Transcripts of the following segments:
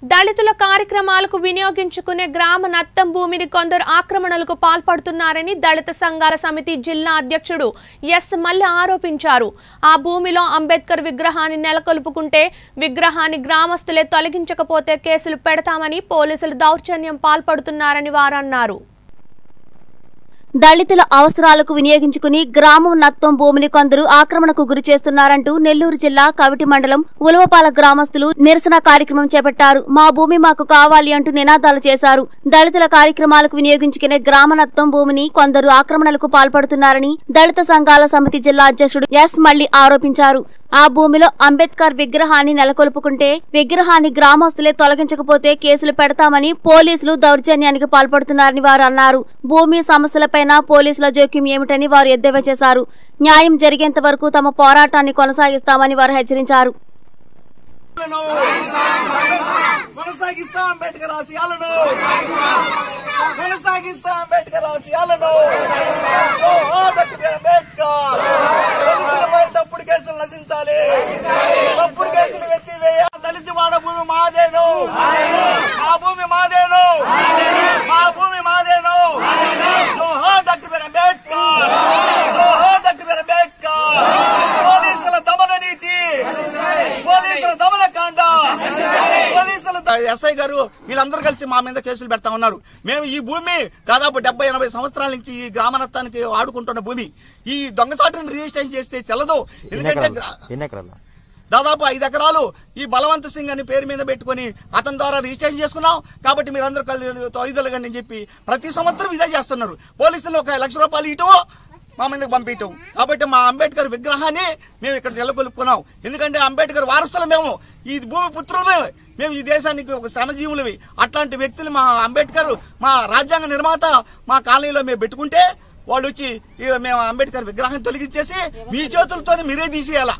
దళితుల కార్యక్రమాలకు వినియోగించుకునే గ్రామ నత్తం భూమిని కొందరు ఆక్రమణలకు పాల్పడుతున్నారని దళిత సంఘాల సమితి జిల్లా అధ్యక్షుడు ఎస్ మల్లి ఆరోపించారు ఆ భూమిలో అంబేద్కర్ విగ్రహాన్ని నెలకొల్పుకుంటే విగ్రహాన్ని గ్రామస్తులే తొలగించకపోతే కేసులు పెడతామని పోలీసులు దౌర్జన్యం పాల్పడుతున్నారని వారన్నారు దళితుల అవసరాలకు వినియోగించుకుని గ్రామం నత్తం భూమిని కొందరు ఆక్రమణకు గురి చేస్తున్నారంటూ నెల్లూరు జిల్లా కవిటి మండలం ఉలవపాల గ్రామస్తులు నిరసన కార్యక్రమం చేపట్టారు మా భూమి మాకు కావాలి అంటూ నినాదాలు చేశారు దళితుల కార్యక్రమాలకు వినియోగించుకునే గ్రామ నత్తం భూమిని కొందరు ఆక్రమణలకు పాల్పడుతున్నారని దళిత సంఘాల సమితి జిల్లా అధ్యక్షుడు ఎస్ మల్లి ఆరోపించారు ఆ భూమిలో అంబేద్కర్ విగ్రహాన్ని నెలకొల్పుకుంటే విగ్రహాన్ని గ్రామస్తులే తొలగించకపోతే కేసులు పెడతామని పోలీసులు దౌర్జన్యానికి పాల్పడుతున్నారని వారు అన్నారు భూమి సమస్యలపైన పోలీసుల జోక్యం ఏమిటని వారు ఎద్దేవా చేశారు న్యాయం జరిగేంత వరకు తమ పోరాటాన్ని కొనసాగిస్తామని వారు హెచ్చరించారు కొనసాగిస్తాం అంబేద్కర్ ఆశయాలను కొనసాగిస్తాం అంబేద్కర్ ఆశయాలను ఓహో, డాక్టర్ బిఆర్ అంబేద్కర్ దళితులపై తప్పుడు కేసులు నశించాలి తప్పుడు కేసులు ఎత్తివేయ దళిత వాడ భూమి మాదేను మా భూమి మాదేను మా భూమి మాదేను జోహో డాక్టర్ బిఆర్ అంబేద్కర్ జోహో డాక్టర్ బిఆర్ అంబేద్కర్ పోలీసుల దమన నీతి పోలీసుల దమన కాండ పోలీసులు ఎస్ఐ గారు వీళ్ళందరూ కలిసి మా మీద కేసులు పెడతా ఉన్నారు మేము ఈ భూమి దాదాపు డెబ్బై ఎనభై సంవత్సరాల నుంచి ఈ గ్రామనత్తానికి ఆడుకుంటున్న భూమి ఈ దొంగసాటుని రిజిస్ట్రేషన్ చేస్తే చెల్లదు ఎందుకంటే గ్రా- ఎన్ని ఎకరాలు దాదాపు ఐదు ఎకరాలు ఈ బలవంత్ సింగ్ అని పేరు మీద పెట్టుకుని అతని ద్వారా రిజిస్ట్రేషన్ చేసుకున్నాం కాబట్టి మీరందరూ కలిసి తొలిదలగండి అని చెప్పి ప్రతి సంవత్సరం ఇదే చేస్తున్నారు పోలీసులు ఒక లక్ష రూపాయలు ఇటో మా మీదకి పంపించటం కాబట్టి మా అంబేద్కర్ విగ్రహాన్ని మేము ఇక్కడ నెలకొల్పుకున్నాం ఎందుకంటే అంబేద్కర్ వారసులు మేము ఈ భూమి పుత్రులమే మేము ఈ దేశానికి ఒక శ్రమజీవులవి అట్లాంటి వ్యక్తులు మా అంబేద్కర్ మా రాజ్యాంగ నిర్మాత మా కాలనీలో మేము పెట్టుకుంటే వాళ్ళు వచ్చి ఇక మేము అంబేద్కర్ విగ్రహాన్ని తొలగించేసి మీ చేతులతోనే మీరే తీసేయాలా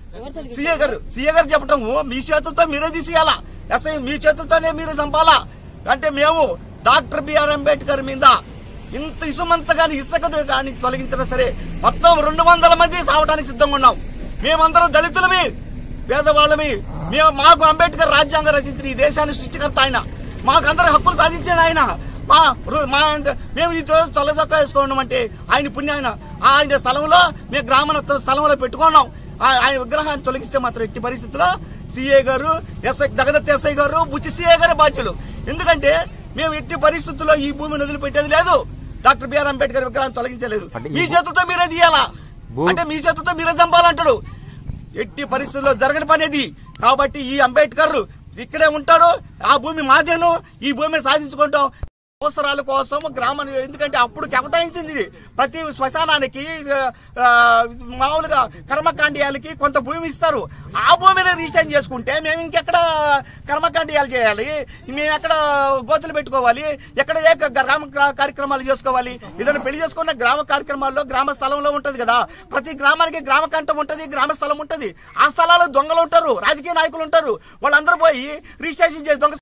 సీఏ గారు సీఏ గారు చెప్పటం మీ చేతులతో మీరే తీసేయాలా ఎస్ఐ మీ చేతులతోనే మీరే చంపాలా అంటే మేము డాక్టర్ బిఆర్ అంబేద్కర్ మీద ఇంత ఇసుమంత కానీ ఇసుక కానీ తొలగించినా సరే మొత్తం రెండు వందల మంది సావడానికి సిద్ధంగా ఉన్నాం మేమందరం దళితులమి పేదవాళ్ళమి మేము మాకు అంబేద్కర్ రాజ్యాంగం రచించిన ఈ దేశాన్ని సృష్టికర్త ఆయన మాకు అందరి హక్కులు సాధించిన ఆయన మా రు- మా మేము ఈ రోజు తొలదొక్క వేసుకోవడం అంటే ఆయన పుణ్యాయన ఆయన స్థలంలో మేము గ్రామనత్వ స్థలంలో పెట్టుకున్నాం ఆ- ఆయన విగ్రహాన్ని తొలగిస్తే మాత్రం ఎట్టి పరిస్థితుల్లో సిఏ గారు ఎస్ఐ జగదత్ ఎస్ఐ గారు బుచ్చి సిఏ గారి బాధ్యులు ఎందుకంటే మేము ఎట్టి పరిస్థితుల్లో ఈ భూమిని వదిలిపెట్టేది లేదు డాక్టర్ బిఆర్ అంబేద్కర్ విగ్రహాన్ని తొలగించలేదు అంటే ఈ మీ భూ- చేతులతో మీరే తీయాలా భూ- అంటే మీ చేతులతో మీరే చంపాలంటాడు ఎట్టి పరిస్థితుల్లో జరగని పని ఇది కాబట్టి ఈ అంబేద్కర్ ఇక్కడే ఉంటాడు ఆ భూమి మాదేను ఈ భూమిని సాధించుకుంటాం అవసరాల కోసం గ్రామం ఎందుకంటే అప్పుడు కేటాయించింది ఇది. ప్రతి శ్మశానానికి ఆ, మామూలుగా కర్మకాండియాలకి కొంత భూమి ఇస్తారు ఆ భూమిని రిజిస్ట్రేషన్ చేసుకుంటే మేము ఇంకెక్కడ కర్మకాండియాలు చేయాలి మేము ఎక్కడ గోతులు పెట్టుకోవాలి ఎక్కడ ఏ గ్రామ కా- కార్యక్రమాలు చేసుకోవాలి ఏదైనా పెళ్లి చేసుకున్న గ్రామ కార్యక్రమాల్లో గ్రామ స్థలంలో ఉంటది కదా ప్రతి గ్రామానికి గ్రామ కంఠం ఉంటది గ్రామ స్థలం ఉంటది ఆ స్థలాల్లో దొంగలు ఉంటారు రాజకీయ నాయకులు ఉంటారు వాళ్ళందరూ పోయి రిజిస్ట్రేషన్ చేసి దొంగ